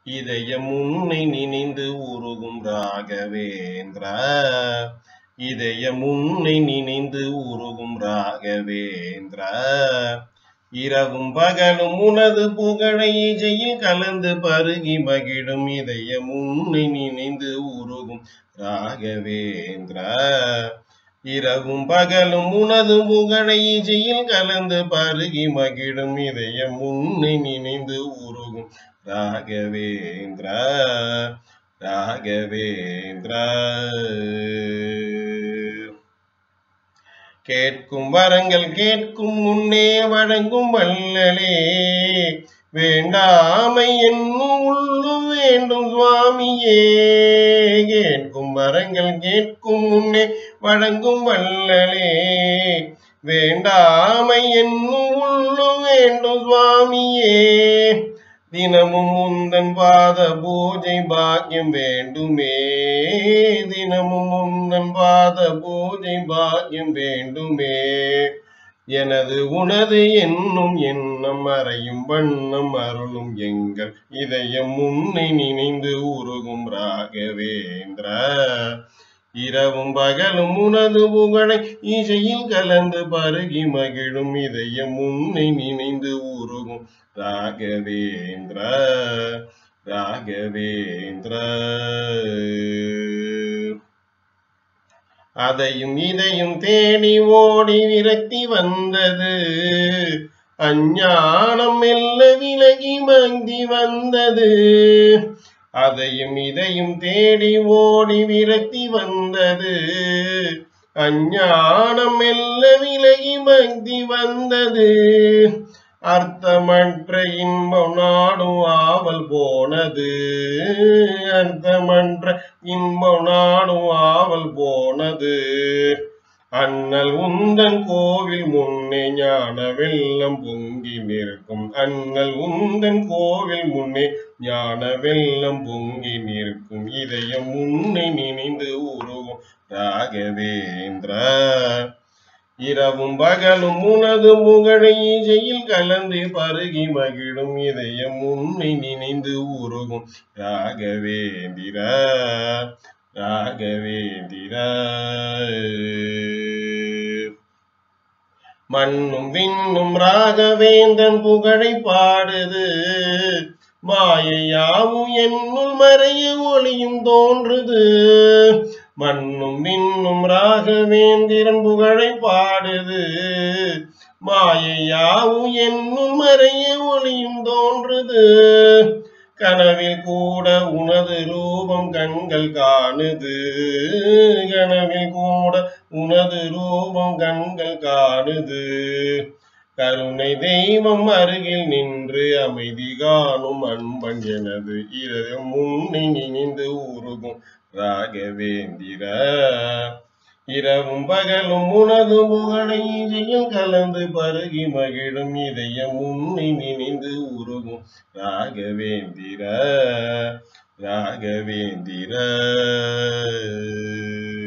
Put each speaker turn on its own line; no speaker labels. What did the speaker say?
இதயம் உன்னை நினைந்து உருகும் ராகவேந்திரா இதயம் உன்னை நினைந்து உருகும் ராகவேந்திரா இரவும் பகலும் உனது புகழை இசையில் கலந்து பருகி மகிழும் இதயம் உன்னை நினைந்து உருகும் ராகவேந்திரா இரவும் பகலும் உனது புகழை இசையில் கலந்து பருகி மகிழும் இதயம் உன்னை நினைந்து உருகும் ராகவேந்திரா ராகவேந்திரா கேட்கும் வரங்கள் கேட்கும் முன்னே வழங்கும் வல்லலே வேண்டாமை என்னும் உள்ளும் வேண்டும் சுவாமியே கேட்கும் வரங்கள் கேட்கும் முன்னே வழங்கும் வல்லலே வேண்டாமை என்னும் உள்ளும் வேண்டும் சுவாமியே தினமும் முந்தன் பாத பூஜை பாக்கியம் வேண்டுமே தினமும் முந்தன் பாத பூஜை பாக்கியம் வேண்டுமே எனது உனது என்னும் எண்ணம் மறையும் வண்ணம் அருளும் எங்கள் இதயம் உன்னை நினைந்து உருகும் ராகவேந்திரா இரவும் பகலும் உனது புகழை இசையில் கலந்து பருகி மகிழும் இதயம் உன்னை நினைந்து உருகும் ராகவேந்திரா ராகவேந்திரா அதையும் இதையும் தேடி ஓடி விரக்தி வந்தது அஞ்ஞானம் மெல்ல விலகி மங்கி வந்தது அதையும் இதையும் தேடி ஓடி விரக்தி வந்தது அஞ்ஞானம் மெல்ல விலகி மங்கி வந்தது அர்த்தமற்ற இன்பம் நாடும் ஆவல் போனது அர்த்தமற்ற இன்பம் நாடும் ஆவல் போனது அண்ணல் உந்தன் கோவில் முன்னே ஞான வெள்ளம் பொங்கி நிற்கும் அண்ணல் உந்தன் கோவில் முன்னே ஞான வெள்ளம் பொங்கி நிற்கும் இதயம் உன்னை நினைந்து உருவும் ராகவேந்திரா இரவும் பகலும் உனது முகழை இசையில் கலந்து பருகி மகிழும் இதயம் உன்னை நினைந்து உருகும் ராகவேந்திரா ராகவேந்திரா மண்ணும் விண்ணும் ராகவேந்தன் புகழை பாடுது மாயையாவும் என்னுள் மறைய ஒளியும் தோன்றுது மண்ணும் விண்ணும் ராகவேந்திரன் புகழை பாடுது மாயையாவும் என்னும் மறைய ஒளியும் தோன்றுது கனவில் கூட உனது ரூபம் கண்கள் காணுது கனவில் கூட உனது ரூபம் கண்கள் காணுது கருணை தெய்வம் அருகில் நின்று அமைதி காணும் அன்பன் எனது இதயம் முன்னே நினைந்து உருகும் ராகவேந்திர இரவும் பகலும் உனது முகனை இசையில் கலந்து பருகி மகிழும் இதயம் உன்னை நினைந்து உருகும் ராகவேந்திர ராகவேந்திர